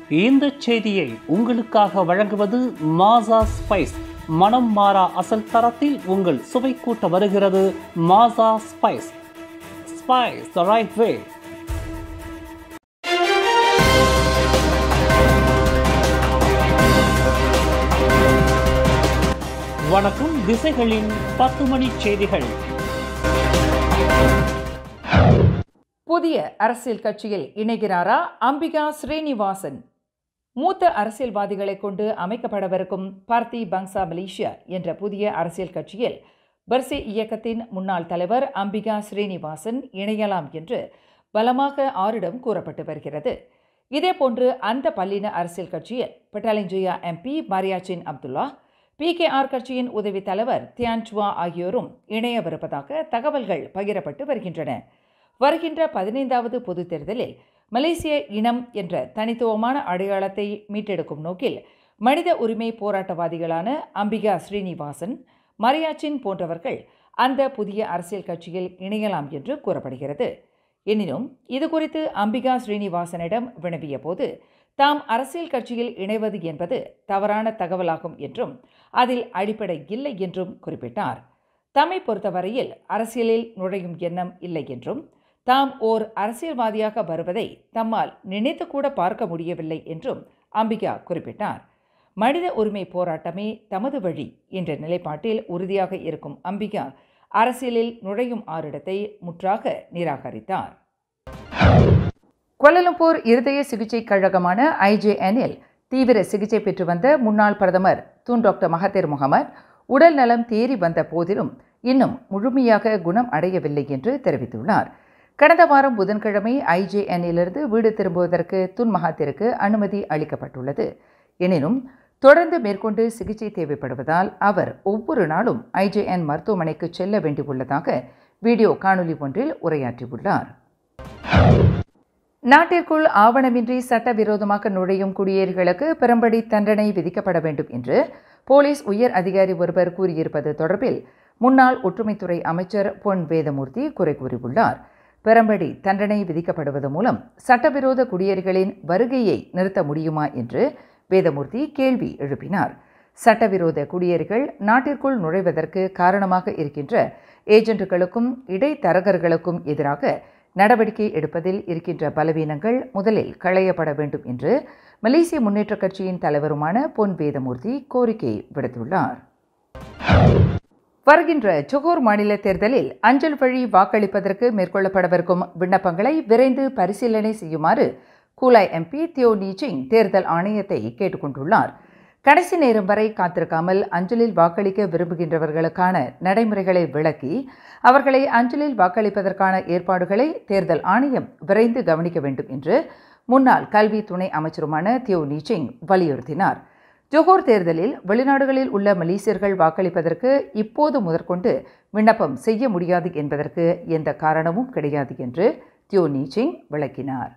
இந்த செய்தியை உங்களுக்காக வழங்குவது மாசா ஸ்பைஸ் மனம் மாறா அசல் தரத்தில் உங்கள் சுவை கூட்ட வருகிறது மாசா spice spice the right way வணக்கம் திசைகளின் பத்து மணி செய்திகள் புதிய அரசியல் கட்சியில் இணைகிறாரா அம்பிகா ஸ்ரீனிவாசன் மூத்த அரசியல்வாதிகளை கொண்டு அமைக்கப்படவிருக்கும் பார்த்தி பங்சா மலேசியா என்ற புதிய அரசியல் கட்சியில் பர்சி இயக்கத்தின் முன்னாள் தலைவர் அம்பிகா ஸ்ரீனிவாசன் இணையலாம் என்று பலமாக ஆரிடம் கூறப்பட்டு வருகிறது இதேபோன்று அந்த பல்லின அரசியல் கட்சியில் Petaling Jaya MP Maria Chin Abdullah PKR கட்சியின் உதவி தலைவர் தியான்சுவா ஆகியோரும் இணையவிருப்பதாக தகவல்கள் பகிரப்பட்டு வருகின்றன வருகின்ற பதினைந்தாவது பொதுத் தேர்தலில் மலேசிய இனம் என்ற தனித்துவமான அடையாளத்தை மீட்டெடுக்கும் நோக்கில் மனித உரிமை போராட்டவாதிகளான அம்பிகா ஸ்ரீனிவாசன் மரியாச்சின் போன்றவர்கள் அந்த புதிய அரசியல் கட்சியில் இணையலாம் என்று கூறப்படுகிறது எனினும் இது குறித்து அம்பிகா ஸ்ரீனிவாசனிடம் வினவிய போது தாம் அரசியல் கட்சியில் இணைவது என்பது தவறான தகவலாகும் என்றும் அதில் அடிப்படை இல்லை என்றும் குறிப்பிட்டார் தம்மை பொறுத்தவரையில் அரசியலில் நுழையும் எண்ணம் இல்லை என்றும் தாம் ஓர் அரசியல்வாதியாக வருவதை தம்மால் நினைத்து கூட பார்க்க முடியவில்லை என்றும் அம்பிகா குறிப்பிட்டார் மனித உரிமை போராட்டமே தமது வழி என்ற நிலைப்பாட்டில் உறுதியாக இருக்கும் அம்பிகா அரசியலில் நுழையும் ஆரிடத்தை முற்றாக நிராகரித்தார் கோலலம்பூர் இருதய சிகிச்சை கழகமான ஐஜேஎனில் தீவிர சிகிச்சை பெற்று வந்த முன்னாள் பிரதமர் தூன் டாக்டர் மகத்தீர் முகமது உடல் நலம் தேறி வந்த போதிலும் இன்னும் முழுமையாக குணம் அடையவில்லை என்று தெரிவித்துள்ளார் கடந்த வாரம் புதன்கிழமை ஐஜேஎன்னிலிருந்து வீடு திரும்புவதற்கு துன் மகாத்திற்கு அனுமதி அளிக்கப்பட்டுள்ளது எனினும் தொடர்ந்து மேற்கொண்டு சிகிச்சை தேவைப்படுவதால் அவர் ஒவ்வொரு நாளும் ஐஜேஎன் மருத்துவமனைக்கு செல்ல வேண்டியுள்ளதாக வீடியோ காணொலி ஒன்றில் உரையாற்றியுள்ளார் நாட்டிற்குள் ஆவணமின்றி சட்டவிரோதமாக நுழையும் குடியேறிகளுக்கு பெரும்படி தண்டனை விதிக்கப்பட வேண்டும் என்று போலீஸ் உயர் அதிகாரி ஒருவர் கூறியிருப்பது தொடர்பில் முன்னாள் ஒற்றுமைத்துறை அமைச்சர் பொன் வேதமூர்த்தி குறை கூறியுள்ளார் பெரும்படி தண்டனை விதிக்கப்படுவது மூலம் சட்டவிரோத குடியேறிகளின் வருகையை நிறுத்த முடியுமா என்று வேதமூர்த்தி கேள்வி எழுப்பினார் சட்டவிரோத குடியேறிகள் நாட்டிற்குள் நுழைவதற்கு காரணமாக இருக்கின்ற ஏஜென்ட்டுகளுக்கும் இடைத்தரகர்களுக்கும் எதிராக நடவடிக்கை எடுப்பதில் இருக்கின்ற பலவீனங்கள் முதலில் களையப்பட வேண்டும் என்று மலேசிய முன்னேற்றக் கட்சியின் தலைவருமான பொன் வேதமூர்த்தி கோரிக்கை விடுத்துள்ளார் வருகின்ற ஜொகோர் மாநில தேர்தலில் அஞ்சல் வழி வாக்களிப்பதற்கு மேற்கொள்ளப்படவிருக்கும் விண்ணப்பங்களை விரைந்து பரிசீலனை செய்யுமாறு கூலாய் எம்பி தியோ நீச்சிங் தேர்தல் ஆணையத்தை கேட்டுக்கொண்டுள்ளார் கடைசி நேரம் வரை காத்திருக்காமல் அஞ்சலில் வாக்களிக்க விரும்புகின்றவர்களுக்கான நடைமுறைகளை விளக்கி அவர்களை அஞ்சலில் வாக்களிப்பதற்கான ஏற்பாடுகளை தேர்தல் ஆணையம் விரைந்து கவனிக்க வேண்டும் என்று முன்னாள் கல்வி துணை அமைச்சருமான தியோ நீச்சிங் வலியுறுத்தினார் ஜோஹோர் தேர்தலில் வெளிநாடுகளில் உள்ள மலேசியர்கள் வாக்களிப்பதற்கு இப்போது முதற்கொண்டு விண்ணப்பம் செய்ய முடியாது என்பதற்கு எந்த காரணமும் கிடையாது என்று தியோ நீச்சிங் விளக்கினார்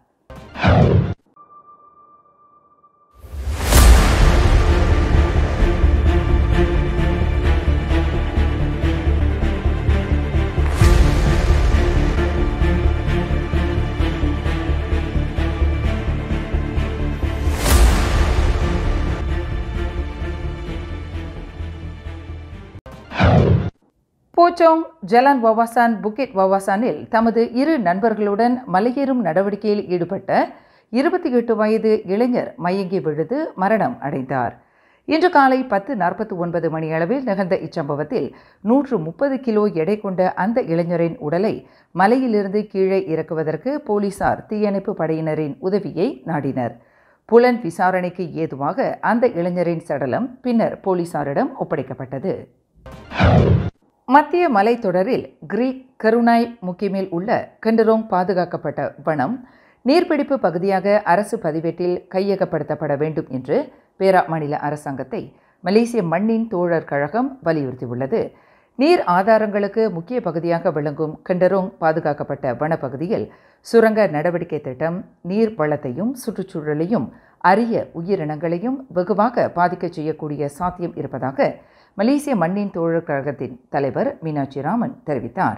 போச்சோங் ஜலான் வவாசான் புக்கிட் வவாசானில் தமது இரு நண்பர்களுடன் மலையேறும் நடவடிக்கையில் ஈடுபட்ட இருபத்தி எட்டு வயது இளைஞர் மயங்கி விழுது மரணம் அடைந்தார் இன்று காலை பத்து நாற்பத்தி ஒன்பது மணியளவில் நிகழ்ந்த இச்சம்பவத்தில் நூற்று முப்பது கிலோ எடை கொண்ட அந்த இளைஞரின் உடலை மலையிலிருந்து கீழே இறக்குவதற்கு போலீசார் தீயணைப்பு படையினரின் உதவியை நாடினர் புலன் விசாரணைக்கு ஏதுவாக அந்த இளைஞரின் சடலம் பின்னர் போலீசாரிடம் ஒப்படைக்கப்பட்டது மத்திய மலைத்தொடரில் கிரீக் கருணாய் முக்கிமில் உள்ள கண்டரோங் பாதுகாக்கப்பட்ட வனம் நீர்பிடிப்பு பகுதியாக அரசு பதிவேட்டில் கையகப்படுத்தப்பட வேண்டும் என்று பேரா மாநில அரசாங்கத்தை மலேசிய மண்ணின் தோழர் கழகம் வலியுறுத்தியுள்ளது நீர் ஆதாரங்களுக்கு முக்கிய பகுதியாக விளங்கும் கண்டரோங் பாதுகாக்கப்பட்ட வனப்பகுதியில் சுரங்க நடவடிக்கை திட்டம் நீர் வளத்தையும் சுற்றுச்சூழலையும் அரிய உயிரினங்களையும் வெகுவாக பாதிக்கச் செய்யக்கூடிய சாத்தியம் இருப்பதாக மலேசிய மண்ணின் தோழர் கழகத்தின் தலைவர் மீனாட்சி ராமன் தெரிவித்தார்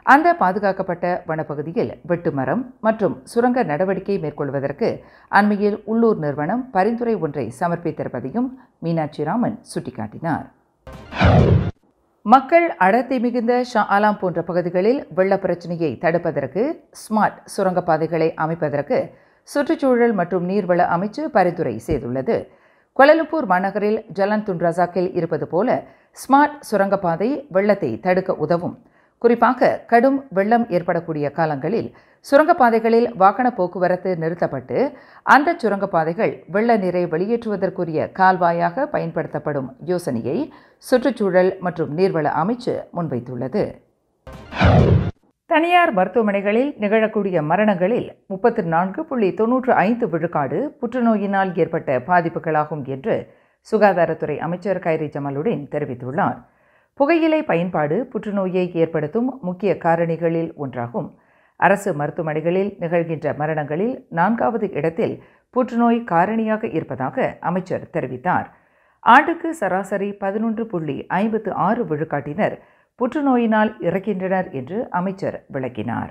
அந்த பாதுகாக்கப்பட்ட வனப்பகுதியில் வெட்டுமரம் மற்றும் சுரங்க நடவடிக்கை மேற்கொள்வதற்கு அண்மையில் உள்ளூர் நிறுவனம் பரிந்துரை ஒன்றை சமர்ப்பித்திருப்பதையும் மீனாட்சி ராமன் சுட்டிக்காட்டினார் மக்கள் அடர்த்தி மிகுந்த ஷா ஆலாம் போன்ற பகுதிகளில் வெள்ள பிரச்சனையை தடுப்பதற்கு ஸ்மார்ட் சுரங்கப்பாதைகளை அமைப்பதற்கு சுற்றுச்சூழல் மற்றும் நீர்வள அமைச்சு பரிந்துரை செய்துள்ளது கோலலம்பூர் மாநகரில் ஜலன் துன் ரசாக்கில் இருப்பது போல ஸ்மார்ட் சுரங்கப்பாதை வெள்ளத்தை தடுக்க உதவும் குறிப்பாக கடும் வெள்ளம் ஏற்படக்கூடிய காலங்களில் சுரங்கப்பாதைகளில் வாகன போக்குவரத்து நிறுத்தப்பட்டு அந்த சுரங்கப்பாதைகள் வெள்ள நீரை வெளியேற்றுவதற்குரிய கால்வாயாக பயன்படுத்தப்படும் யோசனையை சுற்றுச்சூழல் மற்றும் நீர்வள அமைச்சு முன்வைத்துள்ளது தனியார் மருத்துவமனைகளில் நிகழக்கூடிய மரணங்களில் முப்பத்து நான்கு புள்ளி தொன்னூற்று ஐந்து விழுக்காடு புற்றுநோயினால் ஏற்பட்ட பாதிப்புகளாகும் என்று சுகாதாரத்துறை அமைச்சர் கைரி ஜமாலுடன் தெரிவித்துள்ளார் புகையிலை பயன்பாடு புற்றுநோயை ஏற்படுத்தும் முக்கிய காரணிகளில் ஒன்றாகும் அரசு மருத்துவமனைகளில் நிகழ்கின்ற மரணங்களில் நான்காவது இடத்தில் புற்றுநோய் காரணியாக இருப்பதாக அமைச்சர் தெரிவித்தார் ஆண்டுக்கு சராசரி பதினொன்று புள்ளி ஐம்பத்து ஆறு விழுக்காட்டினர் புற்றுநோயினால் இறக்கின்றனர் என்று அமைச்சர் விளக்கினார்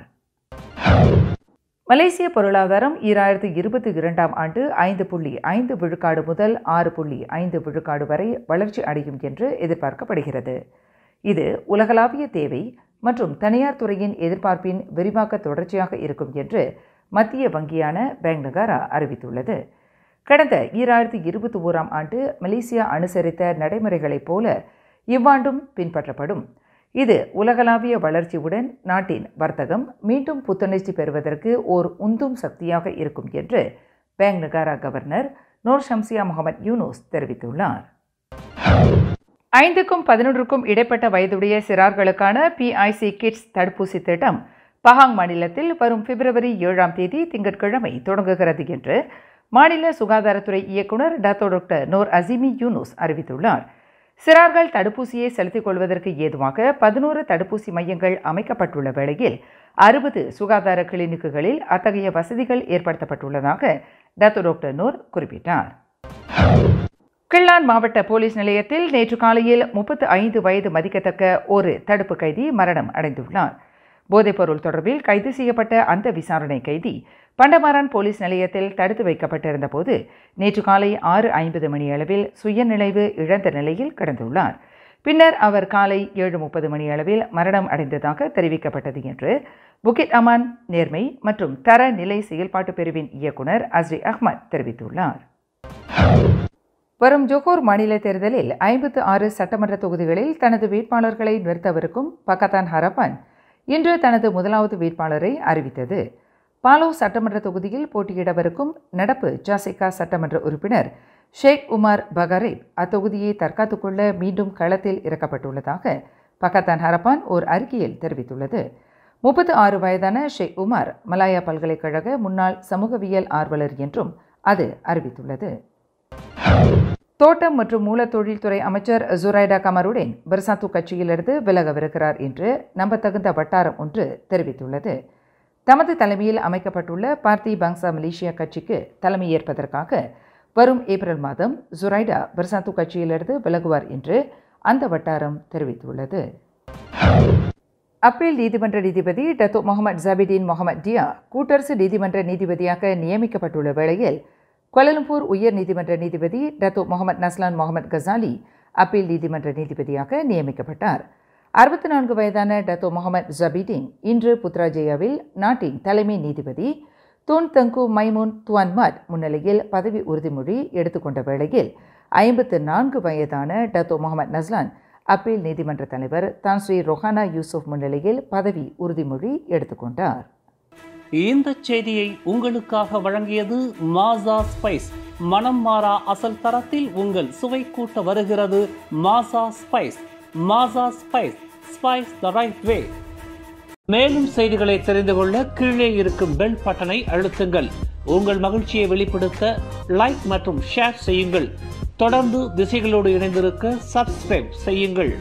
மலேசிய பொருளாதாரம் ஈராயிரத்து இருபத்தி இரண்டாம் ஆண்டு ஐந்து புள்ளி ஐந்து விழுக்காடு முதல் ஆறு புள்ளி ஐந்து விழுக்காடு வரை வளர்ச்சி அடையும் என்று எதிர்பார்க்கப்படுகிறது இது உலகளாவிய தேவை மற்றும் தனியார் துறையின் எதிர்பார்ப்பின் விரிவாக்க தொடர்ச்சியாக இருக்கும் என்று மத்திய வங்கியான பேங்க் நகாரா அறிவித்துள்ளது கடந்த ஈராயிரத்தி இருபத்தி ஓராம் ஆண்டு மலேசியா அனுசரித்த நடைமுறைகளைப் போல இவ்வாண்டும் பின்பற்றப்படும் இது உலகளாவிய வளர்ச்சியுடன் நாட்டின் வர்த்தகம் மீண்டும் புத்துணர்ச்சி பெறுவதற்கு ஓர் உந்தும் சக்தியாக இருக்கும் என்று Bank Negara governor Nor Shamsiah Mohamed Yunus தெரிவித்துள்ளார் ஐந்துக்கும் பதினொன்றுக்கும் இடைப்பட்ட வயதுடைய சிறார்களுக்கான பிஐசி கிட்ஸ் தடுப்பூசி திட்டம் பஹாங் மாநிலத்தில் வரும் பிப்ரவரி ஏழாம் தேதி திங்கட்கிழமை தொடங்குகிறது என்று மாநில சுகாதாரத்துறை இயக்குநர் doctor doctor Noor Azmi Yunus அறிவித்துள்ளார் சிறார்கள் தடுப்பூசியை செலுத்திக் கொள்வதற்கு ஏதுவாக பதினோரு தடுப்பூசி மையங்கள் அமைக்கப்பட்டுள்ள வேளையில் அறுபது சுகாதார கிளினிக்குகளில் அத்தகைய வசதிகள் ஏற்படுத்தப்பட்டுள்ளதாக டாக்டர் டாக்டர் நூர் குறிப்பிட்டார் கிள்ளான் மாவட்ட போலீஸ் நிலையத்தில் நேற்று காலையில் முப்பத்து ஐந்து வயது மதிக்கத்தக்க ஒரு தடுப்பு கைதி மரணம் அடைந்துள்ளார் போதைப்பொருள் தொடர்பில் கைது செய்யப்பட்ட அந்த விசாரணை கைதி பண்டமாரான் போலீஸ் நிலையத்தில் தடுத்து வைக்கப்பட்டிருந்த போது நேற்று காலை ஆறு ஐம்பது மணி அளவில் சுயநினைவு இழந்த நிலையில் கிடந்துள்ளார் பின்னர் அவர் காலை ஏழு முப்பது மணி அளவில் மரணம் அடைந்ததாக தெரிவிக்கப்பட்டது என்று புகிட் அமான் நேர்மை மற்றும் தர நிலை செயல்பாட்டு பிரிவின் இயக்குனர் அஸ்ரி அஹ்மத் தெரிவித்துள்ளார் வரும் ஜோகோர் மாநில தேர்தலில் ஐம்பத்து ஆறு சட்டமன்ற தொகுதிகளில் தனது வேட்பாளர்களை நிறுத்தவிருக்கும் பக்கத்தான் ஹரப்பான் இன்று தனது முதலாவது வேட்பாளரை அறிவித்தது பாலோ சட்டமன்ற தொகுதியில் போட்டியிடவிருக்கும் நடப்பு ஜாசிகா சட்டமன்ற உறுப்பினர் ஷேக் உமார் பகரேப் அத்தொகுதியை தற்காத்துக் கொள்ள மீண்டும் களத்தில் இறக்கப்பட்டுள்ளதாக பக்கத்தான் ஹரப்பான் ஓர் அறிக்கையில் தெரிவித்துள்ளது முப்பத்து ஆறு வயதான ஷேக் உமார் மலாயா பல்கலைக்கழக முன்னாள் சமூகவியல் ஆர்வலர் என்றும் அது அறிவித்துள்ளது தோட்டம் மற்றும் மூலத்தொழில்துறை அமைச்சர் ஜுரைடா கமருடன் பெர்சாத்து கட்சியிலிருந்து விலகவிருக்கிறார் என்று நம்பத்தகுந்த வட்டாரம் ஒன்று தெரிவித்துள்ளது தமது தலைமையில் அமைக்கப்பட்டுள்ள பார்த்தி பங்சா மலேசியா கட்சிக்கு தலைமையேற்பதற்காக வரும் ஏப்ரல் மாதம் ஜுரைடா பெர்சாத்து கட்சியிலிருந்து விலகுவார் என்று அந்த வட்டாரம் தெரிவித்துள்ளது அப்பீல் நீதிமன்ற நீதிபதி டத்தோ முகமது ஜபிதீன் முகமது டியா கூட்டரசு நீதிமன்ற நீதிபதியாக நியமிக்கப்பட்டுள்ள வேளையில் கோலலம்பூர் உயர் நீதிமன்ற நீதிபதி Datuk Mohamed Nazlan Mohamed Ghazali appeal நீதிமன்ற நீதிபதியாக நியமிக்கப்பட்டார் அறுபத்தி நான்கு வயதான டத்தோ முகமது ஜபீடின் இன்று புத்ராஜயாவில் நாட்டின் தலைமை நீதிபதி தூன் தங்கு மைமூன் துவான்மட் முன்னிலையில் பதவி உறுதிமொழி எடுத்துக்கொண்ட வேளையில் ஐம்பத்து நான்கு வயதான டத்தோ முகமது நஸ்லான் அப்பீல் நீதிமன்ற தலைவர் தான் ஸ்ரீ ரொஹானா யூசுப் முன்னிலையில் பதவி உறுதிமொழி எடுத்துக்கொண்டார் இந்த செய்தியை உங்களுக்காக வழங்கியது மாசா ஸ்பைஸ் மனம் மாறா அசல் தரத்தில் உங்கள் சுவை கூட்ட வருகிறது மாசா ஸ்பைஸ் மாசா spice spice the right way மேலும் செய்திகளை தெரிந்து கொள்ள கீழே இருக்கும் பெல் பட்டனை அழுத்துங்கள் உங்கள் மகிழ்ச்சியை வெளிப்படுத்த லைக் மற்றும் ஷேர் செய்யுங்கள் தொடர்ந்து திசைகளோடு இணைந்திருக்க சப்ஸ்கிரைப் செய்யுங்கள்